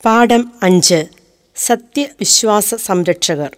പാഠം അഞ്ച് സത്യവിശ്വാസ സംരക്ഷകർ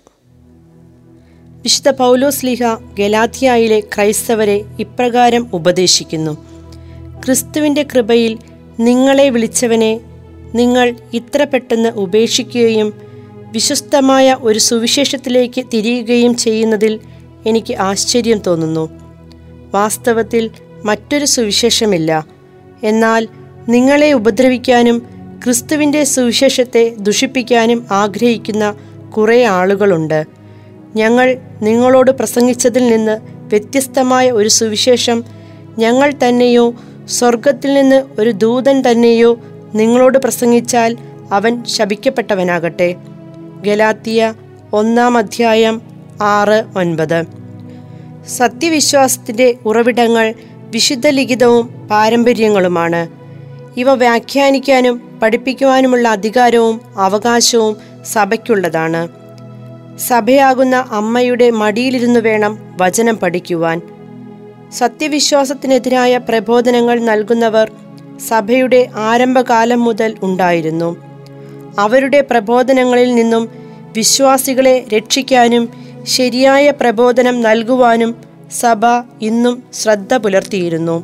വിശുദ്ധ പൗലോസ്ലിഹ ഗലാത്തിയായിലെ ക്രൈസ്തവരെ ഇപ്രകാരം ഉപദേശിക്കുന്നു ക്രിസ്തുവിൻ്റെ കൃപയിൽ നിങ്ങളെ വിളിച്ചവനെ നിങ്ങൾ ഇത്ര പെട്ടെന്ന് ഉപേക്ഷിക്കുകയും വിശ്വസ്തമായ ഒരു സുവിശേഷത്തിലേക്ക് തിരിയുകയും ചെയ്യുന്നതിൽ എനിക്ക് ആശ്ചര്യം തോന്നുന്നു വാസ്തവത്തിൽ മറ്റൊരു സുവിശേഷമില്ല എന്നാൽ നിങ്ങളെ ഉപദ്രവിക്കാനും ക്രിസ്തുവിൻ്റെ സുവിശേഷത്തെ ദുഷിപ്പിക്കാനും ആഗ്രഹിക്കുന്ന കുറേ ആളുകളുണ്ട് ഞങ്ങൾ നിങ്ങളോട് പ്രസംഗിച്ചതിൽ നിന്ന് വ്യത്യസ്തമായ ഒരു സുവിശേഷം ഞങ്ങൾ തന്നെയോ സ്വർഗത്തിൽ നിന്ന് ഒരു ദൂതൻ തന്നെയോ നിങ്ങളോട് പ്രസംഗിച്ചാൽ അവൻ ശപിക്കപ്പെട്ടവനാകട്ടെ ഗലാത്തിയ ഒന്നാം അധ്യായം ആറ് ഒൻപത് സത്യവിശ്വാസത്തിൻ്റെ ഉറവിടങ്ങൾ വിശുദ്ധ ലിഖിതവും പാരമ്പര്യങ്ങളുമാണ് ഇവ വ്യാഖ്യാനിക്കാനും പഠിപ്പിക്കുവാനുമുള്ള അധികാരവും അവകാശവും സഭയ്ക്കുള്ളതാണ് സഭയാകുന്ന അമ്മയുടെ മടിയിലിരുന്നു വേണം വചനം പഠിക്കുവാൻ സത്യവിശ്വാസത്തിനെതിരായ പ്രബോധനങ്ങൾ നൽകുന്നവർ സഭയുടെ ആരംഭകാലം മുതൽ ഉണ്ടായിരുന്നു അവരുടെ പ്രബോധനങ്ങളിൽ നിന്നും വിശ്വാസികളെ രക്ഷിക്കാനും ശരിയായ പ്രബോധനം നൽകുവാനും സഭ ഇന്നും ശ്രദ്ധ പുലർത്തിയിരുന്നു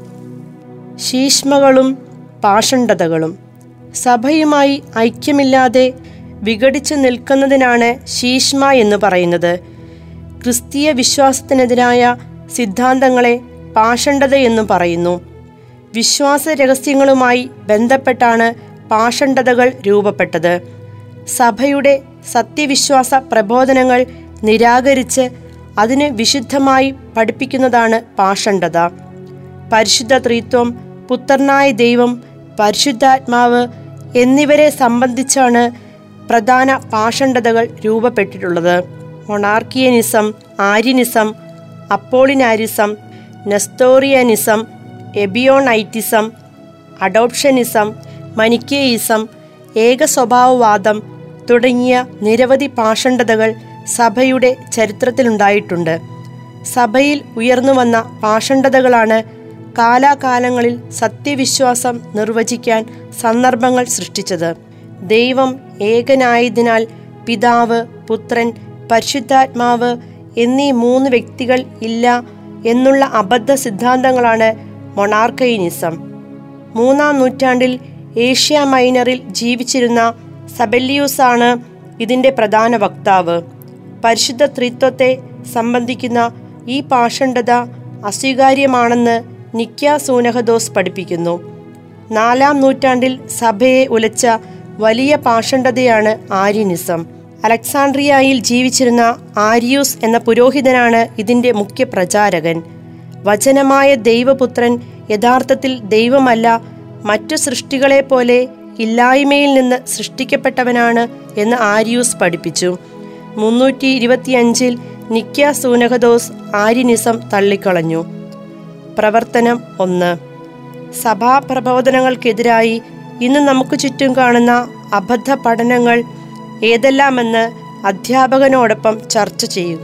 ശീഷ്മകളും പാഷണ്ഡതകളും സഭയുമായി ഐക്യമില്ലാതെ വിഘടിച്ചു നിൽക്കുന്നതിനാണ് ശീഷ്മ എന്ന് പറയുന്നത് ക്രിസ്തീയ വിശ്വാസത്തിനെതിരായ സിദ്ധാന്തങ്ങളെ പാഷണ്ഡത എന്നും പറയുന്നു വിശ്വാസ രഹസ്യങ്ങളുമായി ബന്ധപ്പെട്ടാണ് പാഷണ്ഡതകൾ രൂപപ്പെട്ടത് സഭയുടെ സത്യവിശ്വാസ പ്രബോധനങ്ങൾ നിരാകരിച്ച് അതിന് വിശുദ്ധമായി പഠിപ്പിക്കുന്നതാണ് പാഷണ്ഡത പരിശുദ്ധ ത്രിത്വം പുത്രനായ ദൈവം പരിശുദ്ധാത്മാവ് എന്നിവരെ സംബന്ധിച്ചാണ് പ്രധാന പാഷണ്ഡതകൾ രൂപപ്പെട്ടിട്ടുള്ളത് മൊണാർക്കിയനിസം ആര്യനിസം അപ്പോളിനാരിസം നെസ്തോറിയനിസം എബിയോണൈറ്റിസം അഡോപ്ഷനിസം മനിക്കേയിസം ഏകസ്വഭാവവാദം തുടങ്ങിയ നിരവധി പാഷണ്ഡതകൾ സഭയുടെ ചരിത്രത്തിലുണ്ടായിട്ടുണ്ട് സഭയിൽ ഉയർന്നു വന്ന പാഷണ്ഡതകളാണ് കാലാകാലങ്ങളിൽ സത്യവിശ്വാസം നിർവചിക്കാൻ സന്ദർഭങ്ങൾ സൃഷ്ടിച്ചത് ദൈവം ഏകനായതിനാൽ പിതാവ് പുത്രൻ പരിശുദ്ധാത്മാവ് എന്നീ മൂന്ന് വ്യക്തികൾ ഇല്ല എന്നുള്ള അബദ്ധ സിദ്ധാന്തങ്ങളാണ് മൊണാർക്കൈനിസം മൂന്നാം നൂറ്റാണ്ടിൽ ഏഷ്യ മൈനറിൽ ജീവിച്ചിരുന്ന സബെല്ലിയൂസാണ് ഇതിൻ്റെ പ്രധാന വക്താവ് പരിശുദ്ധ ത്രിത്വത്തെ സംബന്ധിക്കുന്ന ഈ പാഷണ്ഡത അസ്വീകാര്യമാണെന്ന് നിക്യ സൂനഹദോസ് പഠിപ്പിക്കുന്നു നാലാം നൂറ്റാണ്ടിൽ സഭയെ ഉലച്ച വലിയ പാഷണ്ഡതയാണ് ആര്യനിസം അലക്സാണ്ട്രിയയിൽ ജീവിച്ചിരുന്ന ആര്യൂസ് എന്ന പുരോഹിതനാണ് ഇതിൻ്റെ മുഖ്യ പ്രചാരകൻ വചനമായ ദൈവപുത്രൻ യഥാർത്ഥത്തിൽ ദൈവമല്ല മറ്റു സൃഷ്ടികളെ പോലെ ഇല്ലായ്മയിൽ നിന്ന് സൃഷ്ടിക്കപ്പെട്ടവനാണ് എന്ന് ആര്യൂസ് പഠിപ്പിച്ചു മുന്നൂറ്റി ഇരുപത്തിയഞ്ചിൽ നിക്യ സൂനഹദോസ് ആര്യനിസം തള്ളിക്കളഞ്ഞു പ്രവർത്തനം ഒന്ന് സഭാ പ്രബോധനങ്ങൾക്കെതിരായി ഇന്ന് നമുക്ക് ചുറ്റും കാണുന്ന അബദ്ധ പഠനങ്ങൾ ഏതെല്ലാമെന്ന് അധ്യാപകനോടൊപ്പം ചർച്ച ചെയ്യുക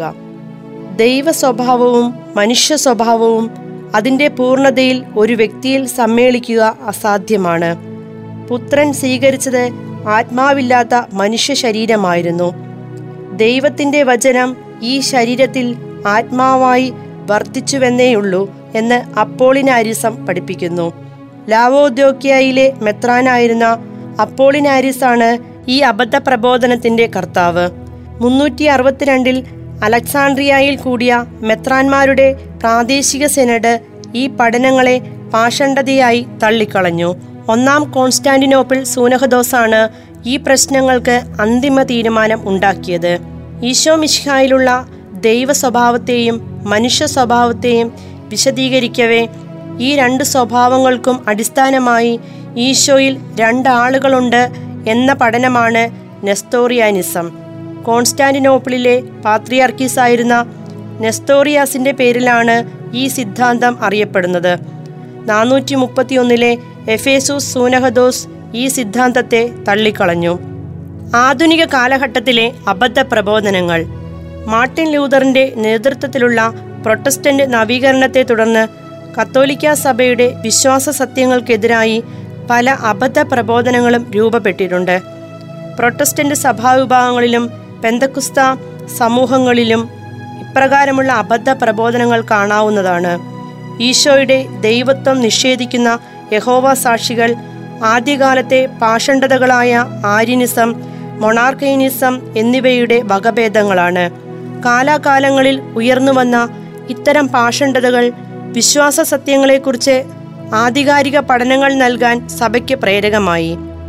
ദൈവ സ്വഭാവവും മനുഷ്യ സ്വഭാവവും അതിൻ്റെ പൂർണ്ണതയിൽ ഒരു വ്യക്തിയിൽ സമ്മേളിക്കുക അസാധ്യമാണ് പുത്രൻ സ്വീകരിച്ചത് ആത്മാവില്ലാത്ത മനുഷ്യ ശരീരമായിരുന്നു ദൈവത്തിൻ്റെ വചനം ഈ ശരീരത്തിൽ ആത്മാവായി വർത്തിച്ചുവെന്നേയുള്ളൂ എന്ന് അപ്പോളിനാരിസം പഠിപ്പിക്കുന്നു ലാവോദ്യോക്യയിലെ മെത്രാനായിരുന്ന അപ്പോളിനാരിസാണ് ഈ അബദ്ധ പ്രബോധനത്തിന്റെ കർത്താവ് മുന്നൂറ്റി അറുപത്തിരണ്ടിൽ അലക്സാണ്ട്രിയയിൽ കൂടിയ മെത്രാന്മാരുടെ പ്രാദേശിക സെനഡ് ഈ പഠനങ്ങളെ പാഷണ്ഡതയായി തള്ളിക്കളഞ്ഞു ഒന്നാം കോൺസ്റ്റാന്റിനോപ്പിൾ സൂനഹദോസാണ് ഈ പ്രശ്നങ്ങൾക്ക് അന്തിമ തീരുമാനം ഉണ്ടാക്കിയത് ഈശോ മിഷ്ഹായിലുള്ള ദൈവ സ്വഭാവത്തെയും മനുഷ്യ സ്വഭാവത്തെയും വിശദീകരിക്കവേ ഈ രണ്ട് സ്വഭാവങ്ങൾക്കും അടിസ്ഥാനമായി ഈശോയിൽ രണ്ടാളുകളുണ്ട് എന്ന പഠനമാണ് നെസ്തോറിയാനിസം കോൺസ്റ്റാന്റിനോപ്പിളിലെ പാത്രിയാർക്കീസ് ആയിരുന്ന നെസ്തോറിയാസിന്റെ പേരിലാണ് ഈ സിദ്ധാന്തം അറിയപ്പെടുന്നത് നാനൂറ്റി മുപ്പത്തിയൊന്നിലെ എഫേസൂസ് സൂനഹദോസ് ഈ സിദ്ധാന്തത്തെ തള്ളിക്കളഞ്ഞു ആധുനിക കാലഘട്ടത്തിലെ അബദ്ധ പ്രബോധനങ്ങൾ മാർട്ടിൻ ലൂതറിന്റെ നേതൃത്വത്തിലുള്ള പ്രൊട്ടസ്റ്റന്റ് നവീകരണത്തെ തുടർന്ന് കത്തോലിക്ക സഭയുടെ വിശ്വാസ സത്യങ്ങൾക്കെതിരായി പല അബദ്ധ പ്രബോധനങ്ങളും രൂപപ്പെട്ടിട്ടുണ്ട് പ്രൊട്ടസ്റ്റന്റ് സഭാവിഭാഗങ്ങളിലും പെന്തക്കുസ്ത സമൂഹങ്ങളിലും ഇപ്രകാരമുള്ള അബദ്ധ പ്രബോധനങ്ങൾ കാണാവുന്നതാണ് ഈശോയുടെ ദൈവത്വം നിഷേധിക്കുന്ന യഹോവ സാക്ഷികൾ ആദ്യകാലത്തെ പാഷണ്ഡതകളായ ആര്യനിസം മൊണാർക്കൈനിസം എന്നിവയുടെ വകഭേദങ്ങളാണ് കാലാകാലങ്ങളിൽ ഉയർന്നുവന്ന ഇത്തരം പാഷണ്ഡതകൾ വിശ്വാസ സത്യങ്ങളെക്കുറിച്ച് ആധികാരിക പഠനങ്ങൾ നൽകാൻ സഭയ്ക്ക് പ്രേരകമായി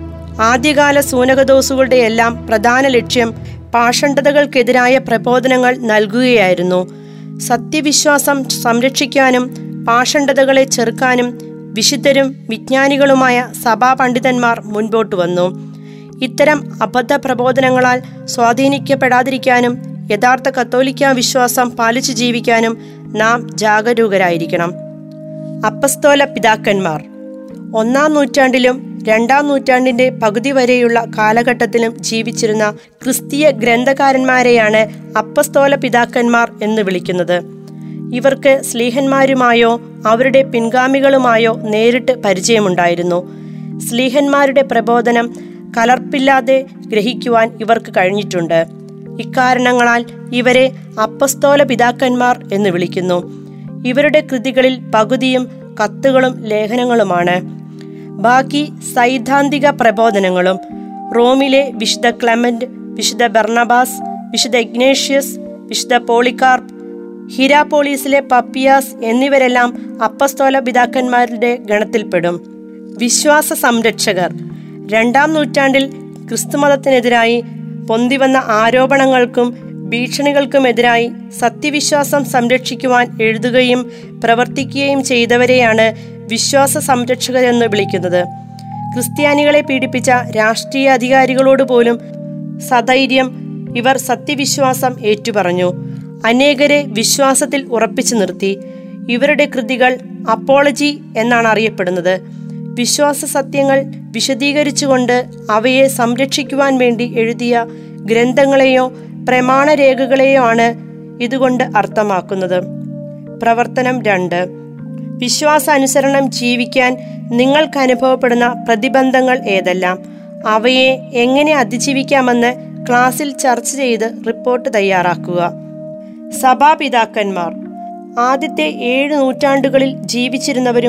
ആദ്യകാല സൂനകദോസുകളുടെ എല്ലാം പ്രധാന ലക്ഷ്യം പാഷണ്ഡതകൾക്കെതിരായ പ്രബോധനങ്ങൾ നൽകുകയായിരുന്നു സത്യവിശ്വാസം സംരക്ഷിക്കാനും പാഷണ്ഡതകളെ ചെറുക്കാനും വിശുദ്ധരും വിജ്ഞാനികളുമായ സഭാ പണ്ഡിതന്മാർ മുൻപോട്ട് വന്നു ഇത്തരം അബദ്ധ പ്രബോധനങ്ങളാൽ സ്വാധീനിക്കപ്പെടാതിരിക്കാനും യഥാർത്ഥ കത്തോലിക്ക വിശ്വാസം പാലിച്ചു ജീവിക്കാനും നാം ജാഗരൂകരായിരിക്കണം അപ്പസ്തോല പിതാക്കന്മാർ ഒന്നാം നൂറ്റാണ്ടിലും രണ്ടാം നൂറ്റാണ്ടിന്റെ പകുതി വരെയുള്ള കാലഘട്ടത്തിലും ജീവിച്ചിരുന്ന ക്രിസ്തീയ ഗ്രന്ഥകാരന്മാരെയാണ് അപ്പസ്തോല പിതാക്കന്മാർ എന്ന് വിളിക്കുന്നത് ഇവർക്ക് സ്ലീഹന്മാരുമായോ അവരുടെ പിൻഗാമികളുമായോ നേരിട്ട് പരിചയമുണ്ടായിരുന്നു സ്ലീഹന്മാരുടെ പ്രബോധനം കലർപ്പില്ലാതെ ഗ്രഹിക്കുവാൻ ഇവർക്ക് കഴിഞ്ഞിട്ടുണ്ട് ഇക്കാരണങ്ങളാൽ ഇവരെ അപ്പസ്തോല പിതാക്കന്മാർ എന്ന് വിളിക്കുന്നു ഇവരുടെ കൃതികളിൽ പകുതിയും കത്തുകളും ലേഖനങ്ങളുമാണ് ബാക്കി സൈദ്ധാന്തിക പ്രബോധനങ്ങളും റോമിലെ വിശുദ്ധ ക്ലെമന്റ് വിശുദ്ധ ബർണബാസ് വിശുദ്ധ ഇഗ്നേഷ്യസ് വിശുദ്ധ പോളിക്കാർപ്പ് ഹിരാപോളീസിലെ പപ്പിയാസ് എന്നിവരെല്ലാം അപ്പസ്തോല പിതാക്കന്മാരുടെ ഗണത്തിൽപ്പെടും വിശ്വാസ സംരക്ഷകർ രണ്ടാം നൂറ്റാണ്ടിൽ ക്രിസ്തുമതത്തിനെതിരായി പൊന്തിവന്ന ആരോപണങ്ങൾക്കും ഭീഷണികൾക്കുമെതിരായി സത്യവിശ്വാസം സംരക്ഷിക്കുവാൻ എഴുതുകയും പ്രവർത്തിക്കുകയും ചെയ്തവരെയാണ് വിശ്വാസ സംരക്ഷകരെന്ന് വിളിക്കുന്നത് ക്രിസ്ത്യാനികളെ പീഡിപ്പിച്ച രാഷ്ട്രീയ അധികാരികളോട് പോലും സധൈര്യം ഇവർ സത്യവിശ്വാസം ഏറ്റുപറഞ്ഞു അനേകരെ വിശ്വാസത്തിൽ ഉറപ്പിച്ചു നിർത്തി ഇവരുടെ കൃതികൾ അപ്പോളജി എന്നാണ് അറിയപ്പെടുന്നത് വിശ്വാസ സത്യങ്ങൾ വിശദീകരിച്ചുകൊണ്ട് അവയെ സംരക്ഷിക്കുവാൻ വേണ്ടി എഴുതിയ ഗ്രന്ഥങ്ങളെയോ പ്രമാണരേഖകളെയോ ആണ് ഇതുകൊണ്ട് അർത്ഥമാക്കുന്നത് പ്രവർത്തനം രണ്ട് വിശ്വാസാനുസരണം ജീവിക്കാൻ നിങ്ങൾക്ക് അനുഭവപ്പെടുന്ന പ്രതിബന്ധങ്ങൾ ഏതെല്ലാം അവയെ എങ്ങനെ അതിജീവിക്കാമെന്ന് ക്ലാസ്സിൽ ചർച്ച ചെയ്ത് റിപ്പോർട്ട് തയ്യാറാക്കുക സഭാപിതാക്കന്മാർ ആദ്യത്തെ ഏഴ് നൂറ്റാണ്ടുകളിൽ ജീവിച്ചിരുന്നവരും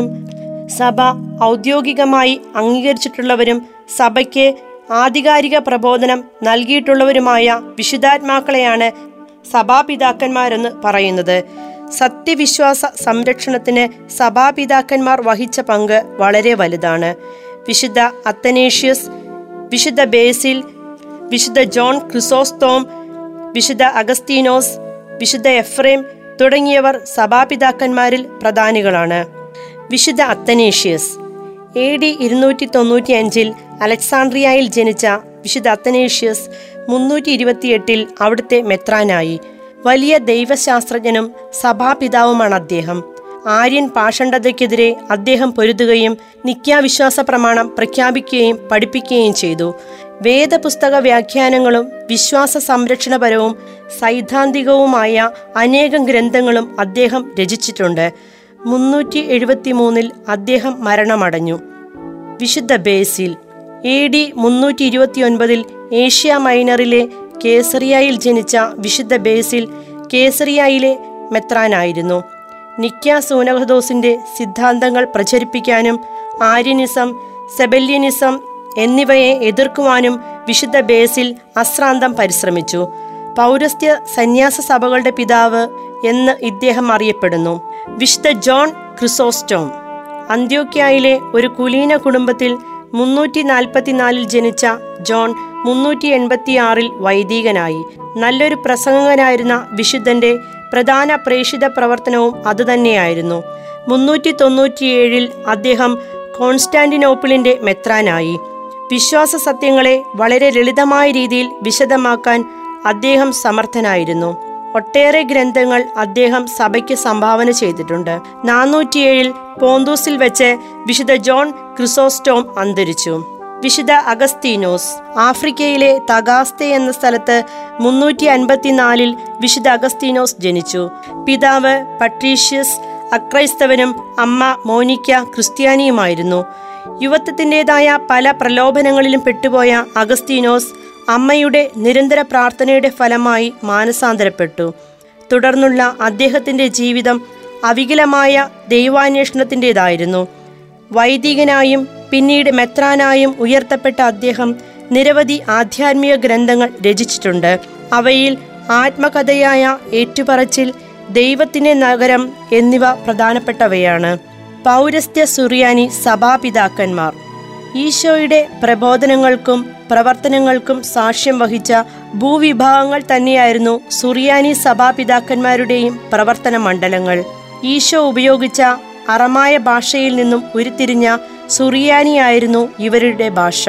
സഭ ഔദ്യോഗികമായി അംഗീകരിച്ചിട്ടുള്ളവരും സഭയ്ക്ക് ആധികാരിക പ്രബോധനം നൽകിയിട്ടുള്ളവരുമായ വിശുദ്ധാത്മാക്കളെയാണ് സഭാപിതാക്കന്മാരെന്ന് പറയുന്നത് സത്യവിശ്വാസ സംരക്ഷണത്തിന് സഭാപിതാക്കന്മാർ വഹിച്ച പങ്ക് വളരെ വലുതാണ് വിശുദ്ധ അത്തനേഷ്യസ് വിശുദ്ധ ബേസിൽ വിശുദ്ധ ജോൺ ക്രിസോസ്തോം വിശുദ്ധ അഗസ്തീനോസ് വിശുദ്ധ എഫ്രേം തുടങ്ങിയവർ സഭാപിതാക്കന്മാരിൽ പ്രധാനികളാണ് വിശുദ്ധ അത്തനേഷ്യസ് എ ഡി ഇരുന്നൂറ്റി തൊണ്ണൂറ്റി അഞ്ചിൽ അലക്സാണ്ട്രിയയിൽ ജനിച്ച വിശുദ്ധ അത്തനേഷ്യസ് മുന്നൂറ്റി ഇരുപത്തിയെട്ടിൽ അവിടുത്തെ മെത്രാനായി വലിയ ദൈവശാസ്ത്രജ്ഞനും സഭാപിതാവുമാണ് അദ്ദേഹം ആര്യൻ പാഷണ്ഡതയ്ക്കെതിരെ അദ്ദേഹം പൊരുതുകയും നിത്യാവിശ്വാസ പ്രമാണം പ്രഖ്യാപിക്കുകയും പഠിപ്പിക്കുകയും ചെയ്തു വേദപുസ്തക വ്യാഖ്യാനങ്ങളും വിശ്വാസ സംരക്ഷണപരവും സൈദ്ധാന്തികവുമായ അനേകം ഗ്രന്ഥങ്ങളും അദ്ദേഹം രചിച്ചിട്ടുണ്ട് മുന്നൂറ്റി എഴുപത്തി മൂന്നിൽ അദ്ദേഹം മരണമടഞ്ഞു വിശുദ്ധ ബേസിൽ എ ഡി മുന്നൂറ്റി ഇരുപത്തിയൊൻപതിൽ ഏഷ്യ മൈനറിലെ കേസറിയയിൽ ജനിച്ച വിശുദ്ധ ബേസിൽ കേസറിയയിലെ മെത്രാനായിരുന്നു നിക്യ സൂനഹദോസിന്റെ സിദ്ധാന്തങ്ങൾ പ്രചരിപ്പിക്കാനും ആര്യനിസം സെബല്യനിസം എന്നിവയെ എതിർക്കുവാനും വിശുദ്ധ ബേസിൽ അശ്രാന്തം പരിശ്രമിച്ചു പൗരസ്ത്യ സന്യാസ സഭകളുടെ പിതാവ് എന്ന് ഇദ്ദേഹം അറിയപ്പെടുന്നു വിശുദ്ധ ജോൺ ക്രിസോസ്റ്റോം അന്ത്യോക്യായിലെ ഒരു കുലീന കുടുംബത്തിൽ മുന്നൂറ്റി നാൽപ്പത്തിനാലിൽ ജനിച്ച ജോൺ മുന്നൂറ്റി എൺപത്തിയാറിൽ വൈദികനായി നല്ലൊരു പ്രസംഗകനായിരുന്ന വിശുദ്ധന്റെ പ്രധാന പ്രേഷിത പ്രവർത്തനവും അതുതന്നെയായിരുന്നു മുന്നൂറ്റി തൊണ്ണൂറ്റിയേഴിൽ അദ്ദേഹം കോൺസ്റ്റാന്റിനോപ്പിളിന്റെ മെത്രാനായി വിശ്വാസ സത്യങ്ങളെ വളരെ ലളിതമായ രീതിയിൽ വിശദമാക്കാൻ അദ്ദേഹം സമർത്ഥനായിരുന്നു ഒട്ടേറെ ഗ്രന്ഥങ്ങൾ അദ്ദേഹം സഭയ്ക്ക് സംഭാവന ചെയ്തിട്ടുണ്ട് നാനൂറ്റിയേഴിൽ പോന്തൂസിൽ വെച്ച് വിശുദ്ധ ജോൺ ക്രിസോസ്റ്റോം അന്തരിച്ചു വിശുദ്ധ അഗസ്തീനോസ് ആഫ്രിക്കയിലെ തഗാസ്തെ എന്ന സ്ഥലത്ത് മുന്നൂറ്റി അൻപത്തിനാലിൽ വിശുദ്ധ അഗസ്തീനോസ് ജനിച്ചു പിതാവ് പട്രീഷ്യസ് അക്രൈസ്തവനും അമ്മ മോനിക്ക ക്രിസ്ത്യാനിയുമായിരുന്നു യുവത്വത്തിൻ്റെതായ പല പ്രലോഭനങ്ങളിലും പെട്ടുപോയ അഗസ്തീനോസ് അമ്മയുടെ നിരന്തര പ്രാർത്ഥനയുടെ ഫലമായി മാനസാന്തരപ്പെട്ടു തുടർന്നുള്ള അദ്ദേഹത്തിൻ്റെ ജീവിതം അവികലമായ ദൈവാന്വേഷണത്തിൻ്റെതായിരുന്നു വൈദികനായും പിന്നീട് മെത്രാനായും ഉയർത്തപ്പെട്ട അദ്ദേഹം നിരവധി ആധ്യാത്മിക ഗ്രന്ഥങ്ങൾ രചിച്ചിട്ടുണ്ട് അവയിൽ ആത്മകഥയായ ഏറ്റുപറച്ചിൽ ദൈവത്തിൻ്റെ നഗരം എന്നിവ പ്രധാനപ്പെട്ടവയാണ് പൗരസ്ത്യ സുറിയാനി സഭാപിതാക്കന്മാർ ഈശോയുടെ പ്രബോധനങ്ങൾക്കും പ്രവർത്തനങ്ങൾക്കും സാക്ഷ്യം വഹിച്ച ഭൂവിഭാഗങ്ങൾ തന്നെയായിരുന്നു സുറിയാനി സഭാപിതാക്കന്മാരുടെയും പ്രവർത്തന മണ്ഡലങ്ങൾ ഈശോ ഉപയോഗിച്ച അറമായ ഭാഷയിൽ നിന്നും ഉരുത്തിരിഞ്ഞ സുറിയാനിയായിരുന്നു ഇവരുടെ ഭാഷ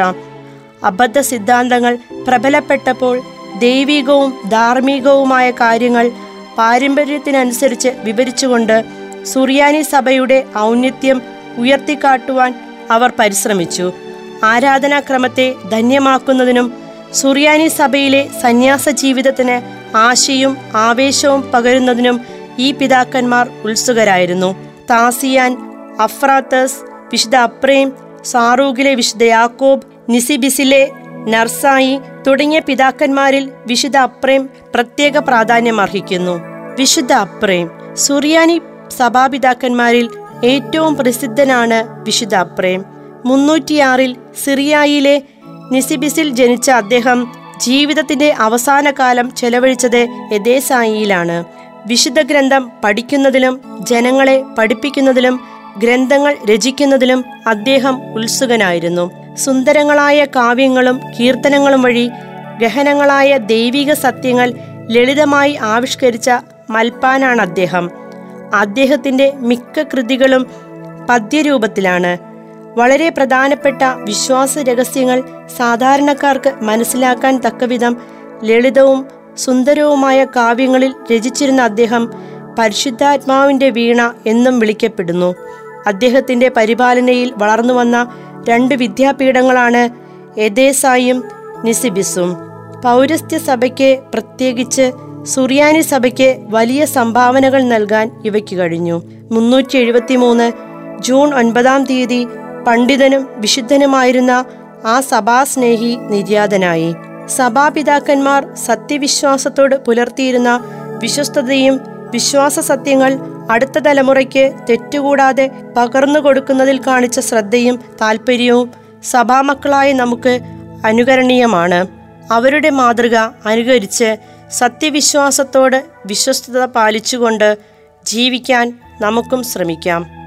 അബദ്ധ സിദ്ധാന്തങ്ങൾ പ്രബലപ്പെട്ടപ്പോൾ ദൈവികവും ധാർമ്മികവുമായ കാര്യങ്ങൾ പാരമ്പര്യത്തിനനുസരിച്ച് വിവരിച്ചുകൊണ്ട് സുറിയാനി സഭയുടെ ഔന്നത്യം ഉയർത്തിക്കാട്ടുവാൻ അവർ പരിശ്രമിച്ചു ആരാധനാക്രമത്തെ ധന്യമാക്കുന്നതിനും സുറിയാനി സഭയിലെ സന്യാസ ജീവിതത്തിന് ആശയും ആവേശവും പകരുന്നതിനും ഈ പിതാക്കന്മാർ ഉത്സുകരായിരുന്നു താസിയാൻ അഫ്രാത്തസ് വിശുദ്ധ അപ്രേം സാറൂഖിലെ വിശുദ്ധ യാക്കോബ് നിസിബിസിലെ നർസായി തുടങ്ങിയ പിതാക്കന്മാരിൽ വിശുദ്ധ അപ്രേം പ്രത്യേക പ്രാധാന്യം അർഹിക്കുന്നു വിശുദ്ധ അപ്രേം സുറിയാനി സഭാപിതാക്കന്മാരിൽ ഏറ്റവും പ്രസിദ്ധനാണ് വിശുദ്ധ അപ്രേം മുന്നൂറ്റിയാറിൽ സിറിയായിലെ നിസിബിസിൽ ജനിച്ച അദ്ദേഹം ജീവിതത്തിന്റെ അവസാന കാലം ചെലവഴിച്ചത് എദേസായിയിലാണ് വിശുദ്ധ ഗ്രന്ഥം പഠിക്കുന്നതിലും ജനങ്ങളെ പഠിപ്പിക്കുന്നതിലും ഗ്രന്ഥങ്ങൾ രചിക്കുന്നതിലും അദ്ദേഹം ഉത്സുകനായിരുന്നു സുന്ദരങ്ങളായ കാവ്യങ്ങളും കീർത്തനങ്ങളും വഴി ഗഹനങ്ങളായ ദൈവിക സത്യങ്ങൾ ലളിതമായി ആവിഷ്കരിച്ച മൽപ്പാനാണ് അദ്ദേഹം അദ്ദേഹത്തിൻ്റെ മിക്ക കൃതികളും പദ്യരൂപത്തിലാണ് വളരെ പ്രധാനപ്പെട്ട വിശ്വാസ രഹസ്യങ്ങൾ സാധാരണക്കാർക്ക് മനസ്സിലാക്കാൻ തക്കവിധം ലളിതവും സുന്ദരവുമായ കാവ്യങ്ങളിൽ രചിച്ചിരുന്ന അദ്ദേഹം പരിശുദ്ധാത്മാവിൻ്റെ വീണ എന്നും വിളിക്കപ്പെടുന്നു അദ്ദേഹത്തിൻ്റെ പരിപാലനയിൽ വളർന്നുവന്ന രണ്ട് വിദ്യാപീഠങ്ങളാണ് എദേസായും നിസിബിസും പൗരസ്ത്യ സഭയ്ക്ക് പ്രത്യേകിച്ച് സുറിയാനി സഭയ്ക്ക് വലിയ സംഭാവനകൾ നൽകാൻ ഇവയ്ക്ക് കഴിഞ്ഞു മുന്നൂറ്റി എഴുപത്തി മൂന്ന് ജൂൺ ഒൻപതാം തീയതി പണ്ഡിതനും വിശുദ്ധനുമായിരുന്ന ആ സഭാസ്നേഹി നിര്യാതനായി സഭാപിതാക്കന്മാർ സത്യവിശ്വാസത്തോട് പുലർത്തിയിരുന്ന വിശ്വസ്തതയും വിശ്വാസ സത്യങ്ങൾ അടുത്ത തലമുറയ്ക്ക് തെറ്റുകൂടാതെ പകർന്നു കൊടുക്കുന്നതിൽ കാണിച്ച ശ്രദ്ധയും താല്പര്യവും സഭാമക്കളായ നമുക്ക് അനുകരണീയമാണ് അവരുടെ മാതൃക അനുകരിച്ച് സത്യവിശ്വാസത്തോട് വിശ്വസ്തത പാലിച്ചുകൊണ്ട് ജീവിക്കാൻ നമുക്കും ശ്രമിക്കാം